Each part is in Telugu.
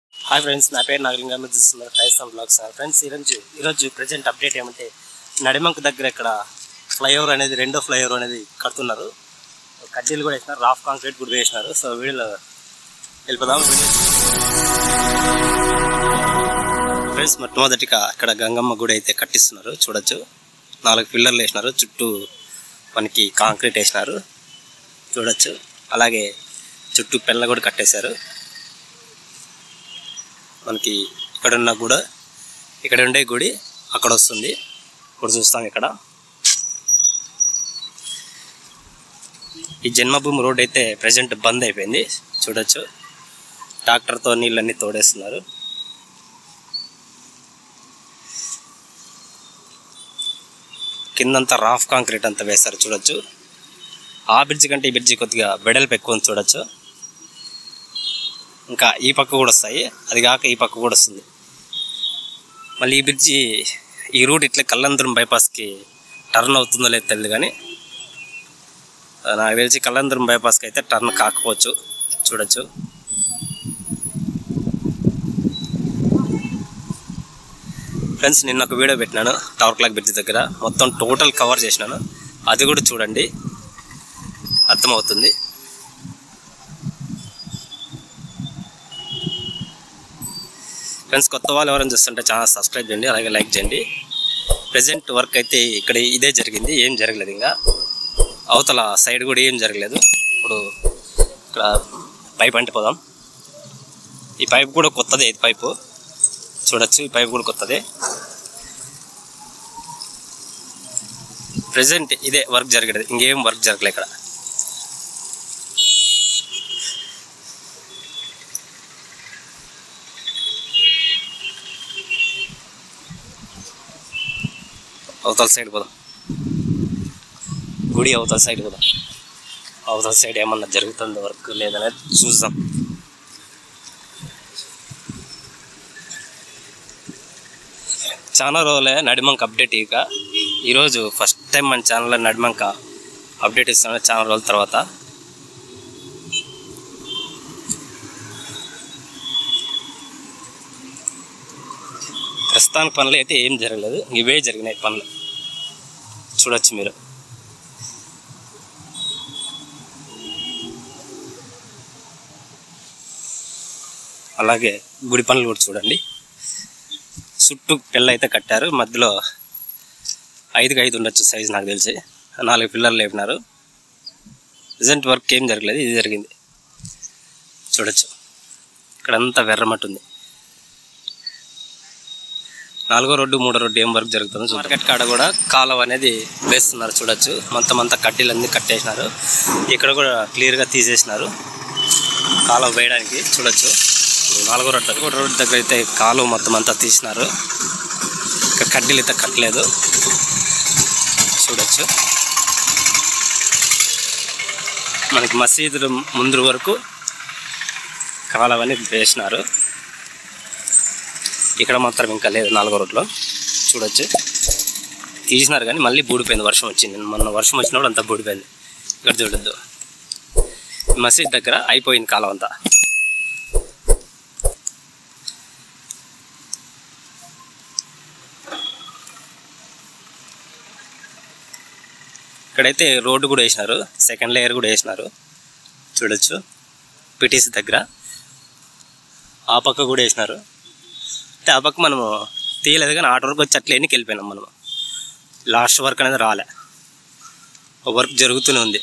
హాయ్ ఫ్రెండ్స్ నా పేరు నాగలింగా మీరు చూస్తున్నారు రాజస్థాన్ బ్లాగ్స్ ఫ్రెండ్స్ ఈరోజు ఈరోజు ప్రజెంట్ అప్డేట్ ఏమంటే నడిమంక దగ్గర ఇక్కడ ఫ్లైఓవర్ అనేది రెండో ఫ్లైఓవర్ అనేది కడుతున్నారు కడ్డీలు కూడా వేసినారు రాఫ్ కాంక్రీట్ కూడా వేసినారు సో వీడియోలో వెళ్ళిపోదాం ఫ్రెండ్స్ మొట్టమొదటిగా ఇక్కడ గంగమ్మ గుడి అయితే కట్టిస్తున్నారు చూడొచ్చు నాలుగు పిల్లర్లు వేసినారు చుట్టూ మనకి కాంక్రీట్ వేసినారు చూడొచ్చు అలాగే చుట్టూ పెళ్ళ కూడా కట్టేశారు మనకి ఇక్కడ ఉన్న కూడా ఇక్కడ ఉండే గుడి అక్కడ వస్తుంది ఇప్పుడు చూస్తాం ఇక్కడ ఈ జన్మభూమి రోడ్ అయితే ప్రజెంట్ బంద్ అయిపోయింది చూడొచ్చు ట్రాక్టర్తో నీళ్ళన్నీ తోడేస్తున్నారు కిందంతా రాఫ్ కాంక్రీట్ అంతా వేస్తారు చూడొచ్చు ఆ బ్రిడ్జ్ కంటే ఈ బ్రిడ్జి కొద్దిగా బెడల్పు ఎక్కువ ఉంది చూడొచ్చు ఇంకా ఈ పక్క కూడా వస్తాయి అది కాక ఈ పక్క కూడా వస్తుంది మళ్ళీ ఈ బ్రిడ్జి ఈ రూట్ ఇట్లా కల్లందురం బైపాస్కి టర్న్ అవుతుందో లేదో తెలియదు కానీ ఆ, నాకు తెలిసి కల్లందురం బైపాస్కి అయితే టర్న్ కాకపోవచ్చు చూడొచ్చు ఫ్రెండ్స్ నిన్న ఒక వీడియో పెట్టినాను టవర్ క్లాక్ బ్రిడ్జ్ దగ్గర మొత్తం టోటల్ కవర్ చేసినాను అది కూడా చూడండి అర్థమవుతుంది ఫ్రెండ్స్ కొత్త వాళ్ళు ఎవరైనా చూస్తుంటే ఛానల్ సబ్స్క్రైబ్ చేయండి అలాగే లైక్ చేయండి ప్రజెంట్ వర్క్ అయితే ఇక్కడ ఇదే జరిగింది ఏం జరగలేదు ఇంకా అవతల సైడ్ కూడా ఏం జరగలేదు ఇప్పుడు ఇక్కడ పైప్ అంటే పోదాం ఈ పైప్ కూడా కొత్తదే ఇది పైపు చూడొచ్చు ఈ పైప్ కూడా కొత్తదే ప్రజెంట్ ఇదే వర్క్ జరగలేదు ఇంకేం వర్క్ జరగలేదు ఇక్కడ అవతల సైడ్ పోదాం గుడి అవతల సైడ్ పోదాం అవతల సైడ్ ఏమన్నా జరుగుతుందో వర్క్ లేదనేది చూద్దాం చాలా రోజులే నడిమంక అప్డేట్ ఇక ఈరోజు ఫస్ట్ టైం మన ఛానల్లో నడిమంక అప్డేట్ ఇస్తాను చాలా రోజుల తర్వాత ప్రస్తుతానికి పనులు అయితే ఏం జరగలేదు ఇవే జరిగినాయి పనులు చూడొచ్చు మీరు అలాగే గుడి పనులు కూడా చూడండి చుట్టూ పిల్ల అయితే కట్టారు మధ్యలో ఐదుకి ఐదు ఉండొచ్చు సైజు నాకు తెలిసి నాలుగు పిల్లలు లేపినారు రిజెంట్ వర్క్ ఏం జరగలేదు ఇది జరిగింది చూడొచ్చు ఇక్కడంతా వెర్రమట్టు ఉంది నాలుగో రోడ్డు మూడో రోడ్డు ఏం వర్క్ జరుగుతుందో మార్కెట్ కాడ కూడా కాలువ అనేది వేస్తున్నారు చూడొచ్చు మొత్తం అంతా కడ్డీలన్నీ కట్టేసినారు ఇక్కడ కూడా క్లియర్గా తీసేసినారు కాలువ వేయడానికి చూడొచ్చు ఇప్పుడు నాలుగో రోడ్డు ఒకటి రోడ్డు దగ్గర అయితే కాలువ మొత్తం అంతా తీసినారు ఇక్కడ కడ్డీలు అయితే కట్టలేదు చూడొచ్చు మనకి మసీదు ముందు వరకు కాలువ అనేది వేసినారు ఇక్కడ మాత్రం ఇంకా లేదు నాలుగో రోడ్లో చూడొచ్చు తీసినారు కానీ మళ్ళీ బూడిపోయింది వర్షం వచ్చింది మొన్న వర్షం వచ్చినప్పుడు అంతా బూడిపోయింది ఇక్కడ చూడొద్దు మసీద్ దగ్గర అయిపోయింది కాలం అంతా ఇక్కడైతే రోడ్డు కూడా వేసినారు సెకండ్ లేయర్ కూడా వేసినారు చూడొచ్చు పిటిసి దగ్గర ఆ పక్క కూడా వేసినారు అంటే ఆ పక్క మనము తీయలేదు కానీ ఆట వరకు వచ్చి అట్లా ఎన్నికి వెళ్ళిపోయినాం మనము లాస్ట్ వర్క్ అనేది రాలే వర్క్ జరుగుతూనే ఉంది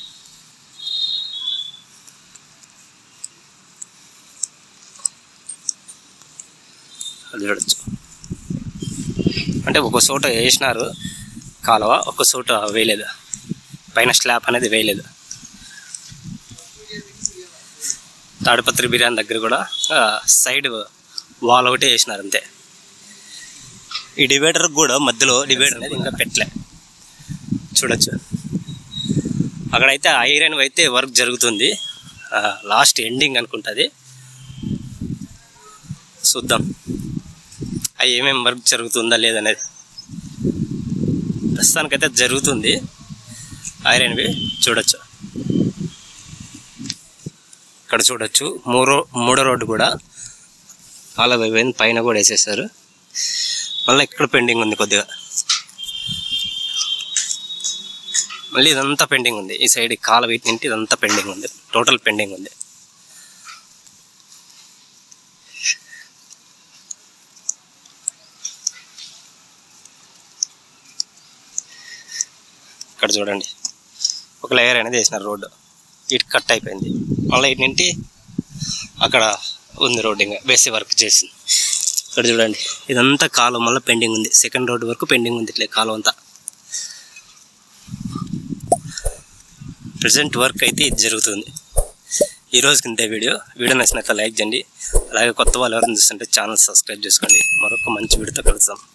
అది చూడొచ్చు అంటే ఒక చోట వేసినారు కాలువ ఒక చోట వేయలేదు పైన స్లాబ్ అనేది వేయలేదు తాడిపత్రి బిర్యానీ దగ్గర కూడా ఆ, సైడ్ వాల్ ఒకటే వేసినారు అంతే ఈ డివైడర్ కూడా మధ్యలో డివైడర్ అనేది ఇంకా పెట్టలే చూడొచ్చు అక్కడైతే ఐరన్ అయితే వర్క్ జరుగుతుంది లాస్ట్ ఎండింగ్ అనుకుంటుంది చూద్దాం అవి ఏమేమి వర్క్ జరుగుతుందా లేదనేది ప్రస్తుతానికైతే జరుగుతుంది ఐరన్వి చూడొచ్చు ఇక్కడ చూడొచ్చు మూడో మూడో రోడ్డు కూడా కాలువ అయిపోయింది పైన కూడా వేసేసారు మళ్ళీ ఇక్కడ పెండింగ్ ఉంది కొద్దిగా మళ్ళీ ఇదంతా పెండింగ్ ఉంది ఈ సైడ్ కాలువ వీటి నుండి ఇదంతా పెండింగ్ ఉంది టోటల్ పెండింగ్ ఉంది ఇక్కడ చూడండి ఒక లేయర్ అనేది వేసినారు రోడ్డు ఇటు కట్ అయిపోయింది మళ్ళీ ఇటు నుండి అక్కడ ఉంది రోడ్ ఇంకా బేసి వర్క్ చేసింది ఇక్కడ చూడండి ఇదంతా కాలువ మళ్ళీ పెండింగ్ ఉంది సెకండ్ రోడ్ వరకు పెండింగ్ ఉంది ఇట్లే కాలువ అంతా ప్రజెంట్ వర్క్ అయితే ఇది జరుగుతుంది ఈ రోజుకి ఇంతే వీడియో వీడియో నచ్చినాక లైక్ చేయండి అలాగే కొత్త వాళ్ళు ఎవరైనా చూస్తుంటే ఛానల్ సబ్స్క్రైబ్ చేసుకోండి మరొక మంచి వీడియోతో కలుద్దాం